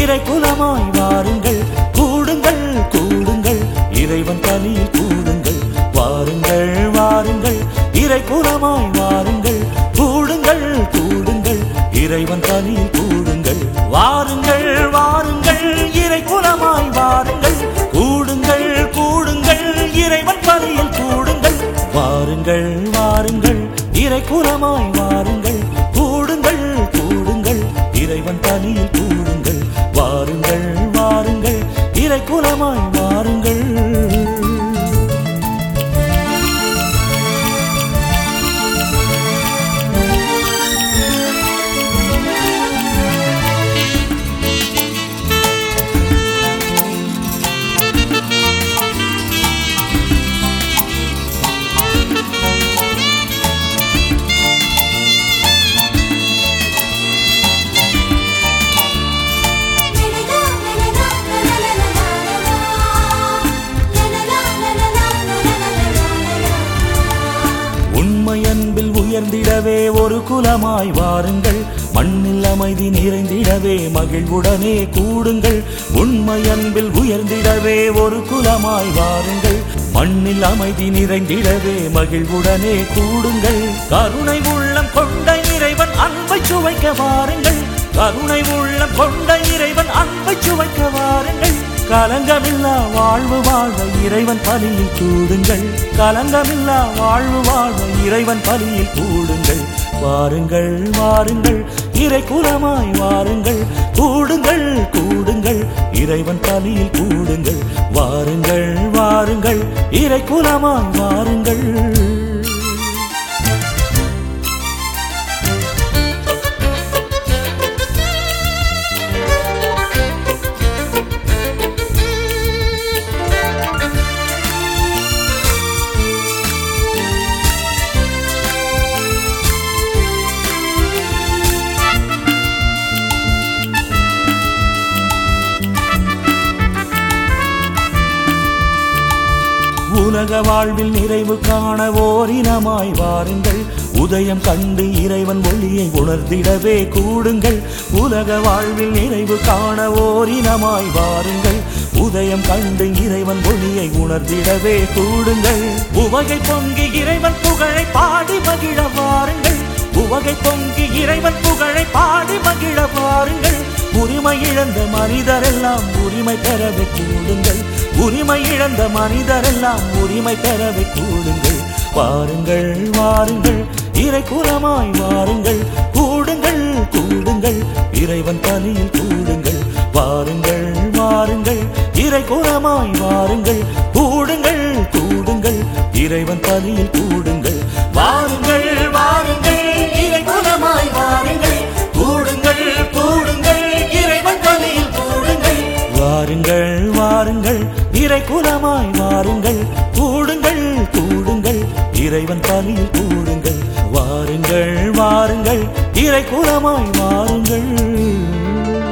இறை குலமாய் வாருங்கள் கூடுங்கள் கூடுங்கள் இறைவன் பலியில் கூடுங்கள் வாருங்கள் வாருங்கள் இறை குலமாய் வாருங்கள் கூடுங்கள் கூடுங்கள் இறைவன் பலியில் கூடுங்கள் வாருங்கள் வாருங்கள் இறை குலமாய் வாருங்கள் கூடுங்கள் கூடுங்கள் இறைவன் பலியில் கூடுங்கள் வாருங்கள் வாருங்கள் இறை குலமாய் வாருங்கள் கூடுங்கள் கூடுங்கள் இறைவன் பலியில் கூடுங்கள் வாருங்கள் வாருங்கள் இறை குலமாய் வாருங்கள் உண்மை அன்பில் உயர்ந்திடவே ஒரு குலமாய் வாருங்கள் மண்ணில் அமைதி நிறைந்திடவே மகிழ்வுடனே கூடுங்கள் உண்மை அன்பில் உயர்ந்திடவே ஒரு குலமாய் வாருங்கள் மண்ணில் அமைதி நிறைந்திடவே மகிழ்வுடனே கூடுங்கள் கருணை உள்ளம் கொண்ட இறைவன் அன்பை சுவைக்க வாருங்கள் கருணை உள்ளம் கொண்ட இறைவன் அன்பை சுவைக்க வாருங்கள் கலங்கமில்லா வாழ்வு வாழ்வ இறைவன் பலியில் கூடுங்கள் கலங்கமில்லா வாழ்வு வாழ்வ இறைவன் பலியில் கூடுங்கள் வாருங்கள் வாருங்கள் இறை குலமாய் வாருங்கள் கூடுங்கள் கூடுங்கள் இறைவன் பலியில் கூடுங்கள் வாருங்கள் வாருங்கள் இறை குலமாய் வாருங்கள் உலக வாழ்வில் நிறைவு காண ஓரினமாய் வாருங்கள் உதயம் கண்டு இறைவன் ஒளியை உணர்ந்திடவே கூடுங்கள் உலக வாழ்வில் நிறைவு காண ஓரினமாய் வாருங்கள் உதயம் கண்டு இறைவன் ஒளியை உணர்ந்திடவே கூடுங்கள் உவகை பொங்கி இறைவன் புகழை பாடி மகிழ வாருங்கள் உவகை பொங்கி இறைவன் புகழை பாடி மகிழ வாருங்கள் உரிமை இழந்த மனிதரெல்லாம் உரிமை பெறவே கூடுங்கள் உரிமை இழந்த மனிதரெல்லாம் உரிமை பெறவே கூடுங்கள் வாருங்கள் வாருங்கள் இறை குலமாய் வாருங்கள் கூடுங்கள் கூடுங்கள் இறைவன் பலியில் கூடுங்கள் வாருங்கள் வாருங்கள் இறை குலமாய் வாருங்கள் கூடுங்கள் கூடுங்கள் இறைவன் பலியில் கூடுங்கள் வாருங்கள் வாருங்கள் இறை குலமாய் வாருங்கள் கூடுங்கள் கூடுங்கள் இறைவன் பலியில் கூடுங்கள் வாருங்கள் வாருங்கள் இறை குலமாய் வாருங்கள் கூடுங்கள் கூடுங்கள் இறைவன் பலியில் கூடுங்கள் வாருங்கள் வாருங்கள் இறை குலமாய் வாருங்கள்